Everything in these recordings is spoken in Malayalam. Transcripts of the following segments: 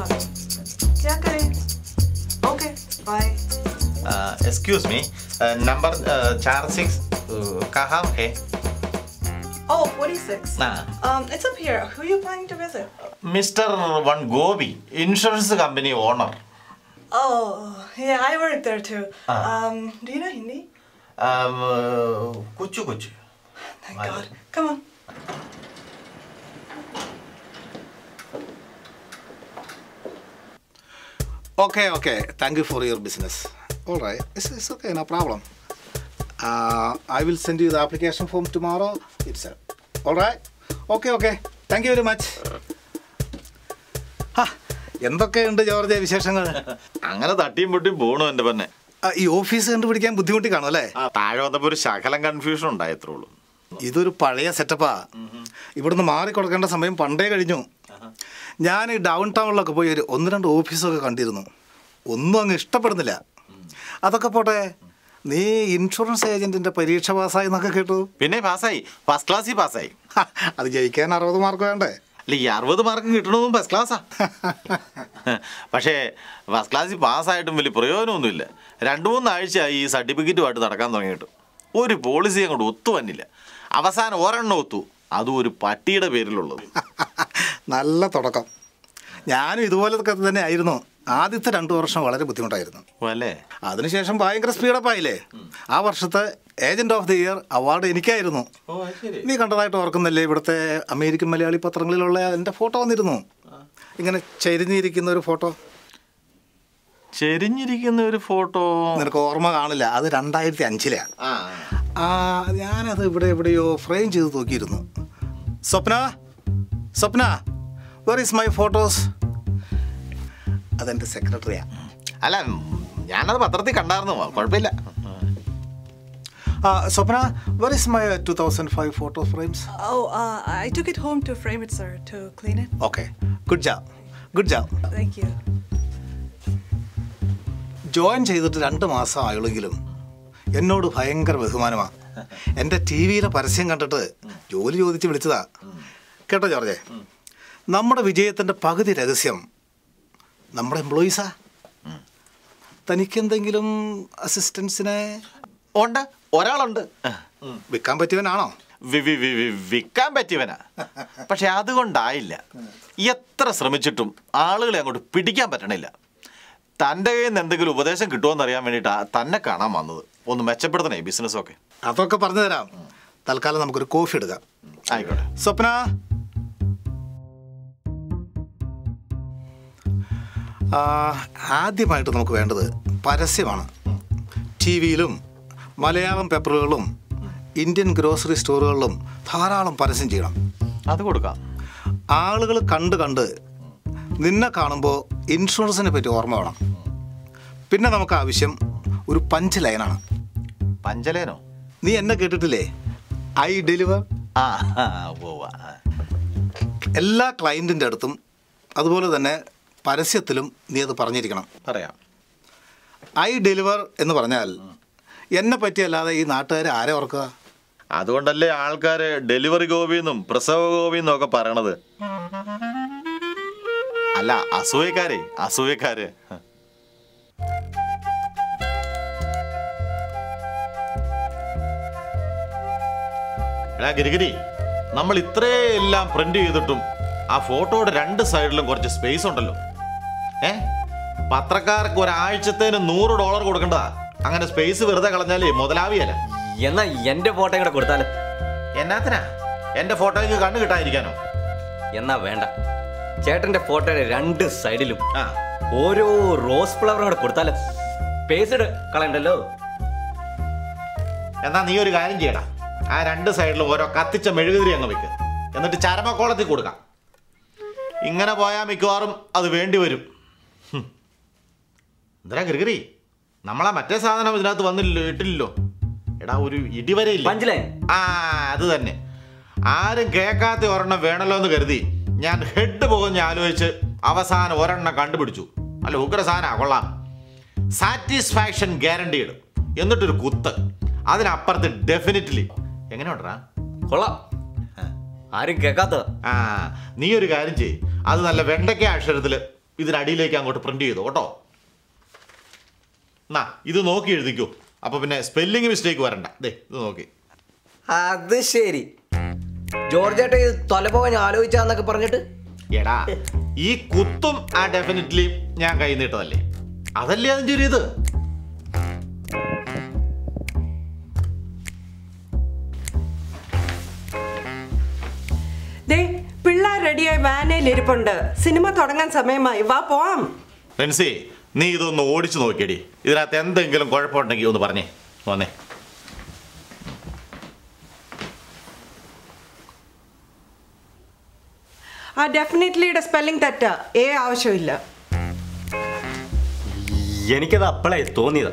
क्या करें okay bye excuse me number चार सिक्स कहाँ है Oh, 46. Nah. Um, it's up here. Who are you planning to visit? Mister one Gopi insurance company owner Oh, yeah, I work there too. Um, do you know Hindi? കൊച്ചു കൊച്ചു Thank My God. lord. Come on. Okay, okay. Thank you for your business. All right. It's, it's okay, no problem. Uh, I will send you the application form tomorrow itself. All right? Okay, okay. Thank you very much. ഹാ, എന്തൊക്കെയുണ്ട് ജോർജ് വിശേഷങ്ങൾ അങ്ങനെ തട്ടിയും പൊട്ടിയും പോണു എന്റെ പന്നെ ആ, ഈ ഓഫീസ് കണ്ടുപിടിക്കാൻ ബുദ്ധിമുട്ടി കാണും അല്ലേ താഴെ വന്നപ്പോ ഒരു ശകലം കൺഫ്യൂഷൻ ഉണ്ടായത്രേ ഉള്ളൂ ഇതൊരു പഴയ സെറ്റപ്പാ ഇവിടുന്ന് മാറിക്കൊടുക്കേണ്ട സമയം പണ്ടേ കഴിഞ്ഞു ഞാൻ ഈ ഡൗൺ ടൗണിലൊക്കെ പോയി ഒരു ഒന്ന് രണ്ട് ഓഫീസൊക്കെ കണ്ടിരുന്നു ഒന്നും അങ്ങ് ഇഷ്ടപ്പെടുന്നില്ല അതൊക്കെ പോട്ടെ നീ ഇൻഷുറൻസ് ഏജന്റിന്റെ പരീക്ഷ പാസ്സായി എന്നൊക്കെ കേട്ടു പിന്നെ പാസ്സായി ഫസ്റ്റ് ക്ലാസ്സിൽ പാസ്സായി ഹ, അത് ജയിക്കാൻ അറുപത് മാർക്ക് വേണ്ടേ അല്ല ഈ അറുപത് മാർക്ക് കിട്ടണതും ഫസ്റ്റ് ക്ലാസ്സാ പക്ഷേ ഫസ്റ്റ് ക്ലാസ്സിൽ പാസ്സായിട്ടും വലിയ പ്രയോജനമൊന്നുമില്ല രണ്ട് മൂന്നാഴ്ചയായി ഈ സർട്ടിഫിക്കറ്റുമായിട്ട് നടക്കാൻ തുടങ്ങിയിട്ട് ഒരു പോളിസി അങ്ങോട്ട് ഒത്തു വന്നില്ല അവസാനം ഒരെണ്ണം ഒത്തു അതും ഒരു പട്ടിയുടെ പേരിലുള്ളത് നല്ല തുടക്കം ഞാനും ഇതുപോലൊക്കെ തന്നെ ആയിരുന്നു ആദ്യത്തെ രണ്ടു വർഷം വളരെ ബുദ്ധിമുട്ടായിരുന്നു ഓ, അല്ലേ അതിനുശേഷം ഭയങ്കര സ്പീഡപ്പ് ആയില്ലേ ആ വർഷത്തെ agent of the year award എനിക്കായിരുന്നു ഓ ശരി നീ കണ്ടതായിട്ട് ഓർക്കുന്നില്ലേ ഇവിടുത്തെ അമേരിക്കൻ മലയാളി പത്രങ്ങളിലുള്ള എൻ്റെ ഫോട്ടോ വന്നിരുന്നു ഇങ്ങനെ ചരിഞ്ഞിരിക്കുന്ന ഒരു ഫോട്ടോ ചെരിഞ്ഞിരിക്കുന്ന ഒരു ഫോട്ടോ നിനക്ക് ഓർമ്മ കാണില്ല അത് രണ്ടായിരത്തി അഞ്ചിലാണ് ആ ആ ഞാനത് ഇവിടെ എവിടെയോ ഫ്രെയിം ചെയ്ത് നോക്കിയിരുന്നു Swapna Swapna where is my photos അതെൻ്റെ സെക്രട്ടറിയാ അല്ല ഞാനത് പത്രത്തിൽ കണ്ടായിരുന്നു കുഴപ്പമില്ല ആ Swapna where is my two thousand five photo frames Oh, uh, I took it home to frame it, sir, to clean it. Okay good job good job Thank you. Join ചെയ്തിട്ട് രണ്ട് മാസം ആയുള്ളെങ്കിലും എന്നോട് ഭയങ്കര ബഹുമാനമാണ് എൻ്റെ ടി വിയിലെ പരസ്യം കണ്ടിട്ട് ജോലി ചോദിച്ച് വിളിച്ചതാ കേട്ടോ ജോർജെ നമ്മുടെ വിജയത്തിൻ്റെ പകുതി രഹസ്യം നമ്മുടെ എംപ്ലോയീസാ തനിക്കെന്തെങ്കിലും അസിസ്റ്റൻസിനെ ഉണ്ട് ഒരാളുണ്ട് വിൽക്കാൻ പറ്റിയവനാണോ വി- വി- വി- വി- വിൽക്കാൻ പറ്റിയവനാ പക്ഷെ അതുകൊണ്ടായില്ല എത്ര ശ്രമിച്ചിട്ടും ആളുകളെ അങ്ങോട്ട് പിടിക്കാൻ പറ്റണില്ല തൻ്റെ കയ്യിൽ നിന്ന് എന്തെങ്കിലും ഉപദേശം കിട്ടുമോ അറിയാൻ വേണ്ടിയിട്ടാ തന്നെ കാണാൻ വന്നത് ഒന്ന് മെച്ചപ്പെടുത്തണേ ബിസിനസ്സൊക്കെ അതൊക്കെ പറഞ്ഞു തരാം തൽക്കാലം നമുക്കൊരു കോഫി എടുക്കാം ആയിക്കോട്ടെ സ്വപ്ന ആ, ആദ്യമായിട്ട് നമുക്ക് വേണ്ടത് പരസ്യമാണ് ടി വിയിലും മലയാളം പേപ്പറുകളിലും ഇന്ത്യൻ ഗ്രോസറി സ്റ്റോറുകളിലും ധാരാളം പരസ്യം ചെയ്യണം അത് കൊടുക്കാം ആളുകൾ കണ്ട് കണ്ട് നിന്നെ കാണുമ്പോൾ ഇൻഷുറൻസിനെ പറ്റി ഓർമ്മ വേണം പിന്നെ നമുക്ക് ആവശ്യം ഒരു പഞ്ച് ലൈനാണ് പഞ്ചലേനോ നീ എന്നെ കേട്ടിട്ടില്ലേ ഐ ഡെലിവർ ആ ആ, ഉവ്വ, ആ. എല്ലാ ക്ലയൻറ്റിൻ്റെ അടുത്തും അതുപോലെ തന്നെ പരസ്യത്തിലും നീ അത് പറഞ്ഞിരിക്കണം പറയാം ഐ ഡെലിവർ എന്ന് പറഞ്ഞാൽ എന്നെ പറ്റിയല്ലാതെ ഈ നാട്ടുകാർ ആരെ ഓർക്കുക അതുകൊണ്ടല്ലേ ആൾക്കാര് ഡെലിവറി ഗോപിന്നും പ്രസവ ഗോപിന്നും ഒക്കെ പറയണത് അല്ല അസൂയക്കാരെ അസൂയക്കാര് എടാ ഗിരിഗിരി നമ്മൾ ഇത്രയെല്ലാം പ്രിന്റ് ചെയ്തിട്ടും ആ ഫോട്ടോയുടെ രണ്ട് സൈഡിലും കുറച്ച് സ്പേസ് ഉണ്ടല്ലോ ഏ പത്രക്കാർക്ക് ഒരാഴ്ചത്തേന് നൂറ് ഡോളർ കൊടുക്കണ്ടതാ അങ്ങനെ സ്പേസ് വെറുതെ കളഞ്ഞാലേ മുതലാവിയല്ല എന്നാ എന്റെ ഫോട്ടോ കൂടെ കൊടുത്താലോ എന്നാത്തിനാ എന്റെ ഫോട്ടോയ്ക്ക് കണ്ണു കിട്ടാതിരിക്കാനോ എന്നാ വേണ്ട ചേട്ടന്റെ ഫോട്ടോയുടെ രണ്ട് സൈഡിലും ആ ഓരോ റോസ് ഫ്ലവറും കൂടെ കൊടുത്താലോ പേസിഡ് കളയണ്ടല്ലോ എന്നാ നീ ഒരു കാര്യം ചെയ്യടാ ആ രണ്ട് സൈഡിലും ഓരോ കത്തിച്ച മെഴുകുതിരി അങ്ങ് വെക്ക് എന്നിട്ട് ചരമക്കോളത്തിൽ കൊടുക്കാം ഇങ്ങനെ പോയാൽ മിക്കവാറും അത് വേണ്ടി വരും ഹും. എന്തിനാ ഗിരിഗിരി നമ്മളാ മറ്റേ സാധനം ഇതിനകത്ത് വന്നില്ലല്ലോ ഇട്ടില്ലല്ലോ എടാ ഒരു ഇടിവരെ ഇല്ല പഞ്ച് ആ അത് തന്നെ ആരും കേൾക്കാത്ത ഒരെണ്ണം വേണമല്ലോ എന്ന് കരുതി ഞാൻ ഹെഡ് പോകുന്ന ആലോചിച്ച് അവസാനം ഒരെണ്ണം കണ്ടുപിടിച്ചു അല്ല ഉഗ്ര സാധന കൊള്ളാം സാറ്റിസ്ഫാക്ഷൻ ഗ്യാരണ്ടീഡ് എന്നിട്ടൊരു കുത്ത് അതിനപ്പുറത്ത് ഡെഫിനറ്റ്ലി എങ്ങനെയുണ്ടാ കൊള്ളാം ആരും കേൾക്കാത്ത ആ നീ ഒരു കാര്യം ചെയ്യ് അത് നല്ല വെണ്ടയ്ക്ക അക്ഷരത്തിൽ ഇതിനടിയിലേക്ക് അങ്ങോട്ട് പ്രിന്റ് ചെയ്തു കേട്ടോ എന്നാ ഇത് നോക്കി എഴുതിക്കോ അപ്പൊ പിന്നെ സ്പെല്ലിംഗ് മിസ്റ്റേക്ക് വരണ്ട ദേ ഇത് നോക്കി അത് ശരി ജോർജ് ഏട്ടൻ ഇത് തൊലപോകാൻ ആലോചിച്ചാന്നൊക്കെ പറഞ്ഞിട്ട് എടാ ഈ കുത്തും ആ ഡെഫിനറ്റ്ലി ഞാൻ കൈ നീട്ടതല്ലേ അതല്ലേ അതിൻ്റെ ഒരു ഇത് ദേ പിള്ളേർ റെഡിയായി വാനയിൽ ഇരിപ്പുണ്ട് സിനിമ തുടങ്ങാൻ സമയമായി വാ പോവാം റെൻസി നീ ഇതൊന്ന് ഓടിച്ചു നോക്കിയടി ഇതിനകത്ത് എന്തെങ്കിലും കുഴപ്പമുണ്ടെങ്കിൽ ഒന്ന് പറഞ്ഞേ വന്നേ ആ ഡെഫിനറ്റ്ലിയുടെ സ്പെല്ലിംഗ് തെറ്റാ ഏ ആവശ്യമില്ല എനിക്കത് അപ്പളേ തോന്നിയത്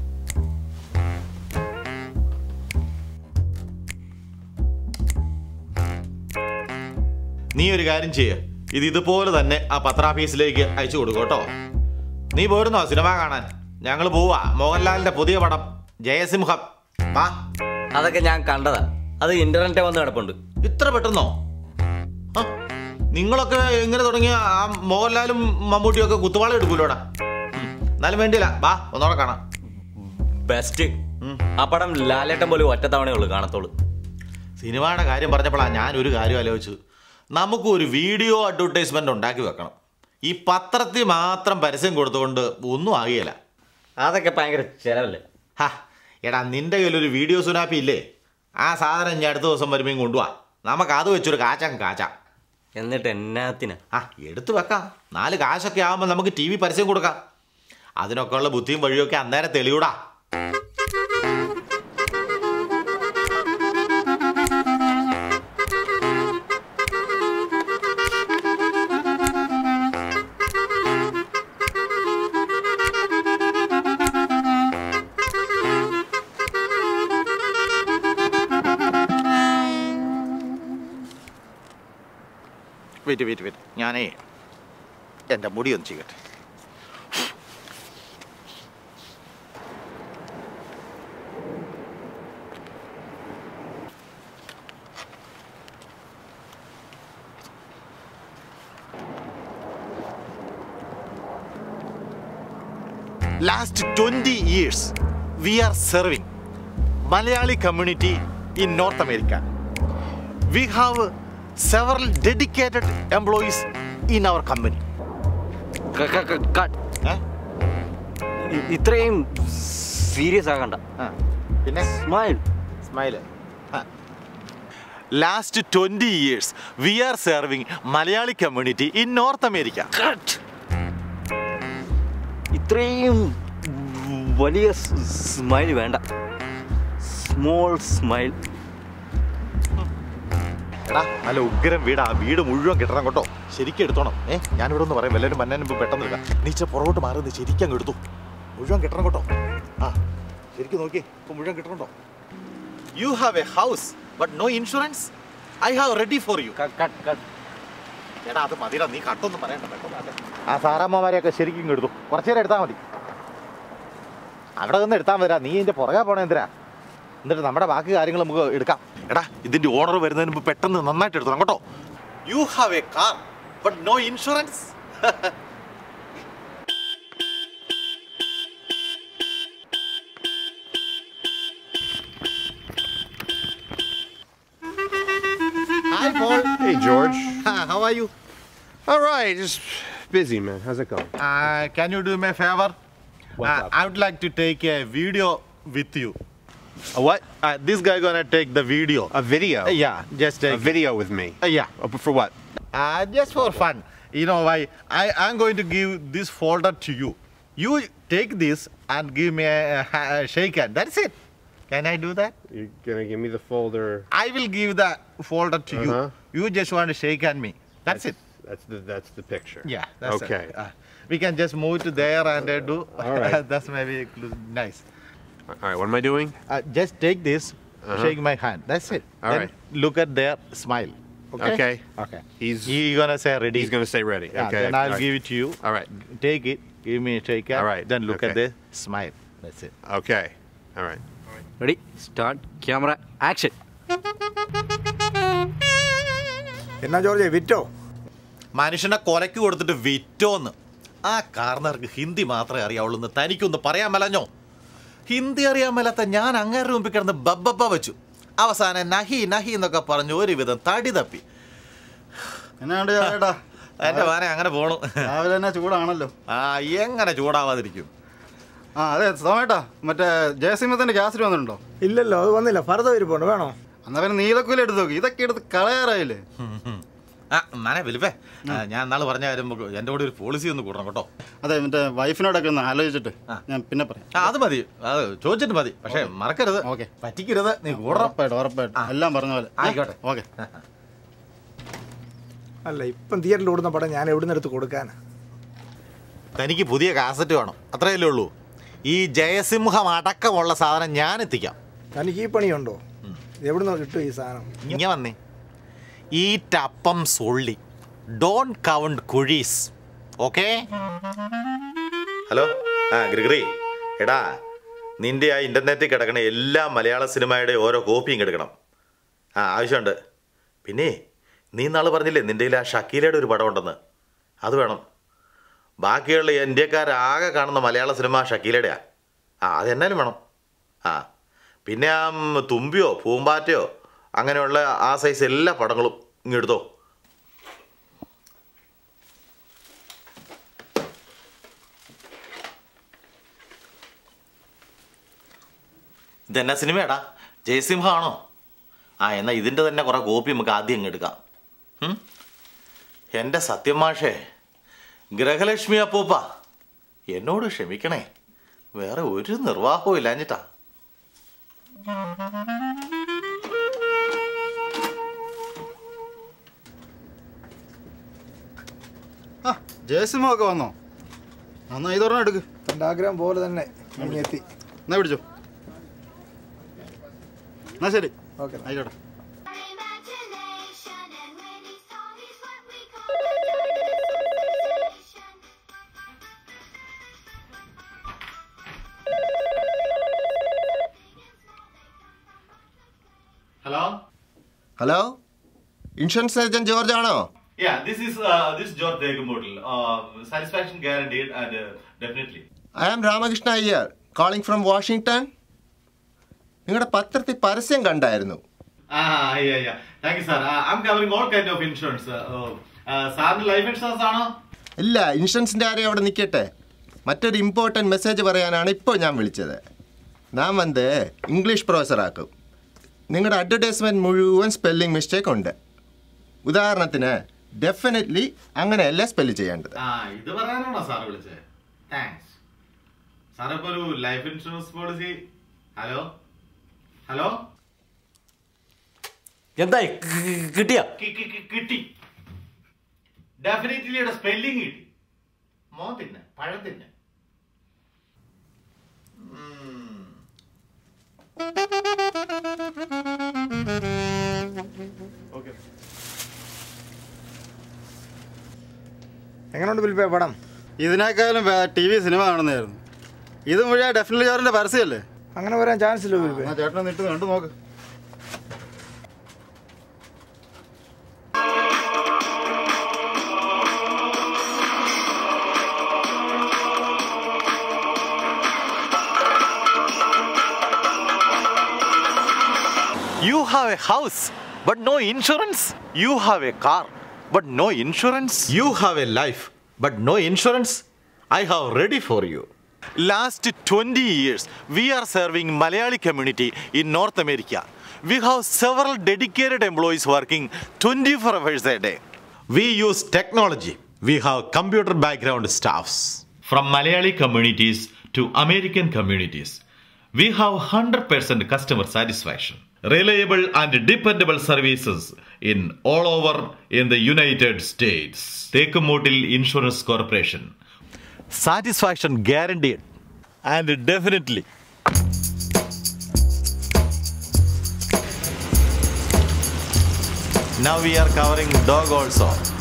നീ ഒരു കാര്യം ചെയ്യ ഇത് ഇതുപോലെ തന്നെ ആ പത്രാഫീസിലേക്ക് അയച്ചു കൊടുക്കും കേട്ടോ നീ പോരുന്നോ സിനിമ കാണാൻ ഞങ്ങൾ പോവാ മോഹൻലാലിന്റെ പുതിയ പടം ജയസിംഹം വാ അതൊക്കെ ഞാൻ കണ്ടതാ അത് ഇന്റർനെറ്റ് വന്ന് കിടപ്പുണ്ട് ഇത്ര പെട്ടെന്നോ ആ, നിങ്ങളൊക്കെ എങ്ങനെ തുടങ്ങിയ ആ മോഹൻലാലും മമ്മൂട്ടിയും ഒക്കെ കുത്തുവാള എടുക്കൂലോടാ ഉം, എന്നാലും വേണ്ടിയില്ല വാ ഒന്നോടെ കാണാം ബെസ്റ്റ് ആ പടം ലാലേട്ടൻ പോലും ഒറ്റ തവണയേ ഉള്ളൂ കാണത്തോളൂ സിനിമയുടെ കാര്യം പറഞ്ഞപ്പോഴാണ് ഞാൻ ഒരു കാര്യം ആലോചിച്ചു നമുക്ക് ഒരു വീഡിയോ അഡ്വർടൈസ്മെന്റ് ഉണ്ടാക്കി വെക്കണം ഈ പത്രത്തിൽ മാത്രം പരസ്യം കൊടുത്തുകൊണ്ട് ഒന്നും ആകിയല്ല അതൊക്കെ ഭയങ്കര ചെലവല്ലേ ഹാ എടാ നിന്റെ കയ്യിലൊരു വീഡിയോ സുനാപ്പി ഇല്ലേ ആ സാധനം ഞാൻ അടുത്ത ദിവസം വരുമ്പോൾ കൊണ്ടുപോവാ നമുക്ക് അത് വെച്ചൊരു കാച്ചാം കാച്ചാം എന്നിട്ട് എന്നാത്തിന് ആ എടുത്തു വെക്കാം നാല് കാശൊക്കെ ആകുമ്പോൾ നമുക്ക് ടി വി പരസ്യം കൊടുക്കാം അതിനൊക്കെ ഉള്ള ബുദ്ധിയും വഴിയൊക്കെ അന്നേരം തെളിയൂടാ വെയിറ്റ് വെയിറ്റ് വെയിറ്റ് ഞാനേ എൻ്റെ മുടി ഒന്ന് ചെയ്യട്ടെ Last 20 years, we are serving Malayali community in North America. We have several dedicated employees in our company. ക- ക- ക- ക- ഏ? ഇ- ഇത്രയും സീരിയസ് ആകണ്ട ആ, പിന്നെ smile smile last twenty years we are serving Malayali community in North America cut ഇത്രയും വലിയ സ്മൈൽ വേണ്ട സ്മോൾ സ്മൈൽ എടാ നല്ല ഉഗ്രം വീടാ വീട് മുഴുവൻ കിട്ടണം കേട്ടോ ശരിക്കും എടുത്തോണം ഏ ഞാനിവിടെ ഒന്ന് പറയാം വല്ലവരും മന്നനും ഇപ്പം പെട്ടെന്ന് എടുക്കാം നീ ഇച്ചിരി പുറകോട്ട് മാറി നീ ശരിക്കും അങ്ങ് എടുത്തു മുഴുവൻ കിട്ടണം കേട്ടോ ആ ശരിക്കും നോക്കിയേ ഇപ്പം മുഴുവൻ കിട്ടണോ you have a house but no insurance I have ready for you എടാ അത് മതിടാ നീ കട്ടൊന്നും പറയണ്ട പെട്ടെന്ന് ആട്ടെ. ആ സാറാമ്മമാരെയൊക്കെ ശരിക്കും ഇങ്ങ് എടുത്തു കുറച്ചു നേരം എടുത്താൽ മതി അവിടെ നിന്ന് എടുത്താൽ മതിരാ നീ ഇതിന്റെ പുറകെ പോണേ എന്തിനാ എന്നിട്ട് നമ്മുടെ ബാക്കി കാര്യങ്ങൾ നമുക്ക് എടുക്കാം എടാ ഇതിന്റെ ഓണർ വരുന്നതിന് മുമ്പ് പെട്ടെന്ന് നന്നായിട്ട് എടുത്തോണം കേട്ടോ you have a car but no insurance hi Paul Hey, George. How are you All right, just busy, man. How's it going? Uh, can you do me a favor? What's Uh, up? I would like to take a video with you. A what? Uh, this guy gonna take the video. A video? Uh, yeah, just A take. video with me? Uh, yeah, Uh, but for what? uh, just for fun. You know why? I I'm going to give this folder to you. You take this and give me a, a, a shake hand. That's it. Can I do that? You're gonna give me the folder. I will give the folder to Uh-huh. you. You just want to shake hand me. That's it. That's the that's the picture. Yeah. That's it. okay. Uh, we can just move to there and uh, do. All right. that's maybe nice. All right. What am I doing? Uh, just take this, Uh-huh. shake my hand. That's it. All then right. Look at their smile. Okay. Okay. Okay. He's He gonna say ready. he's gonna say ready. Yeah, okay. Then I'll all right. give it to you. All right. Take it. Give me a shake hand. All right, Then look at okay. the smile. That's it. Okay. All right. Ready start camera action എന്നാ ജോർജ് വിറ്റോ മനുഷ്യനെ കൊലക്ക് കൊടുത്തിട്ട് വിറ്റോന്ന് ആ കാരണവർക്ക് ഹിന്ദി മാത്രമേ അറിയാവുള്ളൂ എന്ന് തനിക്കൊന്ന് പറയാൻ മേലഞ്ഞോ ഹിന്ദി അറിയാൻ മേലാത്ത ഞാൻ അങ്ങേരുടെ മുമ്പിൽ കിടന്ന് ബബ്ബബ്ബ വെച്ചു അവസാനം നഹി നഹി എന്നൊക്കെ പറഞ്ഞു ഒരുവിധം തടി തപ്പി എന്നാണ്ട് ചേട്ടാ എന്റെ വാനെ അങ്ങനെ പോണു രാവിലെ തന്നെ ചൂടാണല്ലോ ആ എങ്ങനെ ചൂടാവാതിരിക്കും ആ അതെ സോമേട്ടാ മറ്റേ ജയസിംഹത്തിന്റെ ഗ്യാസിൽ വന്നിട്ടുണ്ടോ ഇല്ലല്ലോ അത് വന്നില്ല ഫർദ ഇരിപ്പുണ്ട് വേണോ എന്നാ പിന്നെ നീലക്കൂല എടുത്ത് നോക്കി ഇതൊക്കെ എടുത്ത് കളയാറായില്ലേ ആ മാനെ വലുപ്പേ ഞാൻ നാളെ പറഞ്ഞ കാര്യം നമുക്ക് എൻ്റെ കൂടെ ഒരു പോളിസി ഒന്ന് കൂടണം കേട്ടോ അതെ മറ്റേ വൈഫിനോടൊക്കെ ഒന്ന് ആലോചിച്ചിട്ട് ഞാൻ പിന്നെ പറയാം ആ അത് മതി അത് ചോദിച്ചിട്ട് മതി പക്ഷേ മറക്കരുത് ഓക്കെ. പറ്റിക്കരുത് നീ കൂടണം ഉറപ്പായിട്ടും ഉറപ്പായിട്ടും എല്ലാം പറഞ്ഞ പോലെ ആയിക്കോട്ടെ. ഓക്കെ അല്ല ഇപ്പം തിയേറ്ററിൽ ഓടുന്ന പടം ഞാൻ എവിടെ നിന്ന് എടുത്ത് കൊടുക്കാനാ തനിക്ക് പുതിയ കാസറ്റ് വേണം അത്രയല്ലേ ഉള്ളൂ ഈ ജയസിംഹം അടക്കമുള്ള സാധനം ഞാൻ എത്തിക്കാം തനിക്ക് ഈ പണിയുണ്ടോ എവിടെ നിന്ന് കിട്ടും ഈ സാധനം ഇങ്ങനെ വന്നേ ഈറ്റ് അപ്പം സൊള്ളി ഡോൺ കൗണ്ട് കുഴീസ് ഓക്കെ ഹലോ ആ ഗ്രിഗറി എടാ നിന്റെ ആ ഇന്റർനെറ്റിൽ കിടക്കണ എല്ലാ മലയാള സിനിമയുടെ ഓരോ കോപ്പിയും എടുക്കണം ആ ആവശ്യമുണ്ട് പിന്നെ നീ നാളെ പറഞ്ഞില്ലേ നിന്റെ കയ്യിൽ ആ ഷക്കീലയുടെ ഒരു പടം ഉണ്ടെന്ന് അത് വേണം ബാക്കിയുള്ള ഇന്ത്യക്കാരാകെ കാണുന്ന മലയാള സിനിമ ഷക്കീലയുടെയാ ആ അതെന്നാലും വേണം ആ പിന്നെ ആ ഉം, തുമ്പിയോ പൂമ്പാറ്റയോ അങ്ങനെയുള്ള ആ സൈസ് എല്ലാ പടങ്ങളും ഇങ്ങെടുത്തോ ഇതെന്നാ സിനിമയാടാ ജയസിംഹ ആണോ ആ എന്നാൽ ഇതിൻ്റെ തന്നെ കുറേ കോപ്പി നമുക്ക് ആദ്യം അങ്ങ് എടുക്കാം ഉം? എൻ്റെ സത്യമാഷേ ഗ്രഹലക്ഷ്മി അപ്പൂപ്പ എന്നോട് ക്ഷമിക്കണേ വേറെ ഒരു നിർവാഹവും ഇല്ലാഞ്ഞിട്ടാ ആ ജയസിംഹമൊക്കെ വന്നോ എന്നാ ഇതൊരെണ്ണം എടുക്ക് തൻ്റെ ആഗ്രഹം പോലെ തന്നെ ഇനി എത്തി എന്നാ പിടിച്ചോ എന്നാ ശരി ഓക്കെ ആയിക്കോട്ടെ Imagination and when he saw he's what we call imagination. Hello hello insurance agent George ആണോ Yeah, this is uh, this is George Degum model. Uh, satisfaction guaranteed and uh, definitely. I am Ramakrishna Iyer calling from Washington നിങ്ങളുടെ പത്രത്തിൽ പരസ്യം കണ്ടായിരുന്നു Ah, yeah, yeah. Thank you, sir. Uh, I'm covering all kind of insurance. Uh, uh, സാറിന് ലൈഫ് ഇൻഷുറൻസ് ആണോ ഇല്ല ഇൻഷുറൻസിൻ്റെ ആരെയും അവിടെ നിൽക്കട്ടെ മറ്റൊരു ഇമ്പോർട്ടൻറ്റ് മെസ്സേജ് പറയാനാണ് ഇപ്പോൾ ഞാൻ വിളിച്ചത് ഞാൻ വന്ന് ഇംഗ്ലീഷ് പ്രൊഫസറാക്കും നിങ്ങളുടെ അഡ്വർടൈസ്മെൻറ്റ് മുഴുവൻ സ്പെല്ലിംഗ് മിസ്റ്റേക്ക് ഉണ്ട് ഉദാഹരണത്തിന് ഡെഫിനറ്റ്ലി അങ്ങനെയല്ല സ്പെല്ല് ചെയ്യേണ്ടത് ആ ഇത് പറയാനാണോ സാർ വിളിച്ചത് താങ്ക്സ് സാർ ഇപ്പൊ ഒരു life insurance policy hello hello എന്തായി കിട്ടിയ കിട്ടി ഡെഫിനറ്റ്ലിയുടെ സ്പെല്ലിംഗ് കിട്ടി മോ തിന്നെ പഴം തിന്നെ എങ്ങനെയുണ്ട് ബിൽപ്പേ പടം ഇതിനേക്കാളും ടി വി സിനിമ കാണുന്നതായിരുന്നു ഇത് മുഴുവൻ ഡെഫിനറ്റ് ജോറിന്റെ പരസ്യമല്ലേ അങ്ങനെ വരാൻ ചാൻസ് ഇല്ല ബിൽപ്പേ ആ ചേട്ടനെ നിട്ട് കണ്ടു നോക്ക് You have a house, but no insurance. You have a car, but no insurance. You have a life, but no insurance. I have ready for you. Last 20 years, we are serving Malayali community in North America. We have several dedicated employees working 24 hours a day. We use technology. We have computer background staffs. From Malayali communities to American communities, we have 100% customer satisfaction. Reliable and dependable services in all over in the United States. Tekumotil Insurance Corporation. Satisfaction guaranteed. And definitely. Now we are covering dog also.